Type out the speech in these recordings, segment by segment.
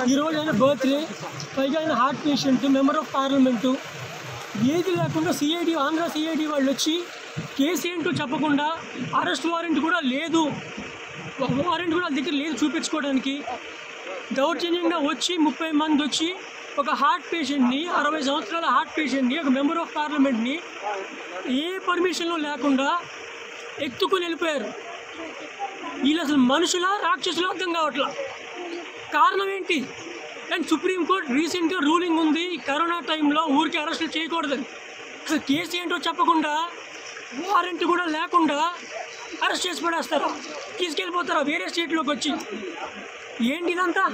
ఈరోజు ఆయన బర్త్డే పైగా ఆయన heart patient member of parliament ఏది లేకుండా సిఐడి ఆంధ్ర సిఐడి వాళ్ళు వచ్చి కేసు ఏంటో చెప్పకుండా అరెస్ట్ వారెంట్ కూడా లేదు వారెంట్ కూడా వాళ్ళ దగ్గర లేదు చూపించుకోవడానికి దౌర్జన్యంగా వచ్చి ముప్పై మంది వచ్చి ఒక హార్ట్ పేషెంట్ని అరవై సంవత్సరాల హార్ట్ పేషెంట్ని ఒక మెంబర్ ఆఫ్ పార్లమెంట్ని ఏ పర్మిషన్లు లేకుండా ఎత్తుకుని వెళ్ళిపోయారు వీళ్ళు అసలు మనుషుల రాక్షసులు అర్థం కావట్లా కారణం ఏంటి అండ్ సుప్రీంకోర్టు రీసెంట్గా రూలింగ్ ఉంది ఈ కరోనా టైంలో ఊరికి అరెస్టులు చేయకూడదని అసలు కేసు ఏంటో చెప్పకుండా వారెంట్ కూడా లేకుండా అరెస్ట్ చేసి పడేస్తారా తీసుకెళ్ళిపోతారా వేరే స్టేట్లోకి వచ్చి ఏంటి ఇదంతా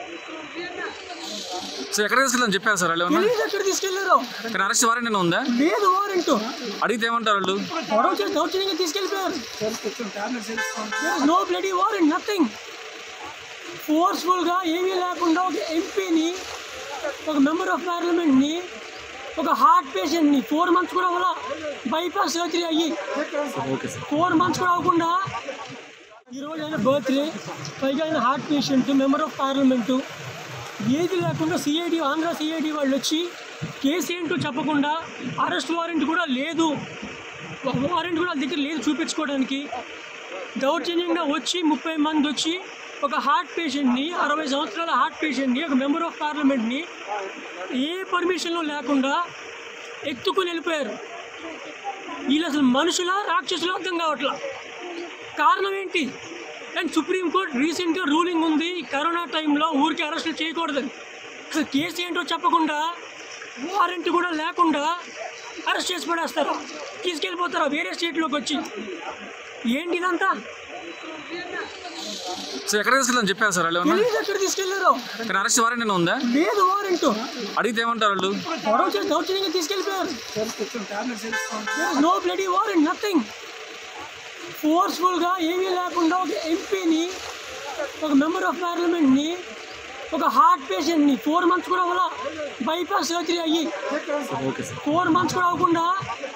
సో ఎక్కడ తీసుకెళ్ళని చెప్పారు సార్ వాళ్ళు ఏమన్నా తెలియదు ఎక్కడ తీసుకెళ్లారో కానీ అరెస్ట్ వారెంట్ ఏమైనా ఉందా లేదు వారెంట్ అడిగితే ఏమంటారు వాళ్ళు గొడవ చేసి దౌర్జన్యంగా తీసుకెళ్ళిపోయారు నో బ్లడీ వారెంట్ నథింగ్ ఫోర్స్ఫుల్గా ఏమీ లేకుండా ఒక ఎంపీని ఒక మెంబర్ ఆఫ్ పార్లమెంట్ని ఒక హార్ట్ పేషెంట్ని ఫోర్ మంత్స్ కూడా అవ్వాల బైపాస్ సర్జరీ అయ్యి ఓకే సార్ ఫోర్ మంత్స్ కూడా అవ్వకుండా ఈరోజు ఆయన బర్త్డే పైగా ఆయన heart patient member of parliament ఏది లేకుండా సిఐడి ఆంధ్ర సిఐడి వాళ్ళు వచ్చి కేసు ఏంటో చెప్పకుండా అరెస్ట్ వారెంట్ కూడా లేదు వారెంట్ కూడా వాళ్ళ దగ్గర లేదు చూపించుకోవడానికి దౌర్జన్యంగా వచ్చి ముప్పై మంది వచ్చి ఒక హార్ట్ పేషెంట్ని అరవై సంవత్సరాల హార్ట్ పేషెంట్ని ఒక మెంబర్ ఆఫ్ పార్లమెంట్ని ఏ పర్మిషన్లు లేకుండా ఎత్తుకుని వెళ్ళిపోయారు వీళ్ళు అసలు మనుషుల రాక్షసులు అర్థం కావట్లా కారణం ఏంటి అండ్ సుప్రీంకోర్టు రీసెంట్గా రూలింగ్ ఉంది ఈ కరోనా టైంలో ఊరికి అరెస్టులు చేయకూడదని అసలు కేసు ఏంటో చెప్పకుండా వారెంట్ కూడా లేకుండా అరెస్ట్ చేసి పడేస్తారా తీసుకెళ్ళిపోతారా వేరే స్టేట్లోకి వచ్చి ఏంటి ఇదంతా సో ఎక్కడ తీసుకెళ్ళని చెప్పారు సార్ వాళ్ళు ఏమన్నా తెలియదు ఎక్కడ తీసుకెళ్లారో కానీ అరెస్ట్ వారెంట్ ఏమైనా ఉందా లేదు వారెంట్ అడిగితే ఏమంటారు వాళ్ళు గొడవ చేసి దౌర్జన్యంగా తీసుకెళ్ళిపోయారు నో బ్లడీ వారెంట్ నథింగ్ ఫోర్స్ఫుల్గా ఏమీ లేకుండా ఒక ఎంపీని ఒక మెంబర్ ఆఫ్ పార్లమెంట్ని ఒక హార్ట్ పేషెంట్ని ఫోర్ మంత్స్ కూడా అవ్వాల బైపాస్ సర్జరీ అయ్యి ఓకే సార్ ఫోర్ మంత్స్ కూడా అవ్వకుండా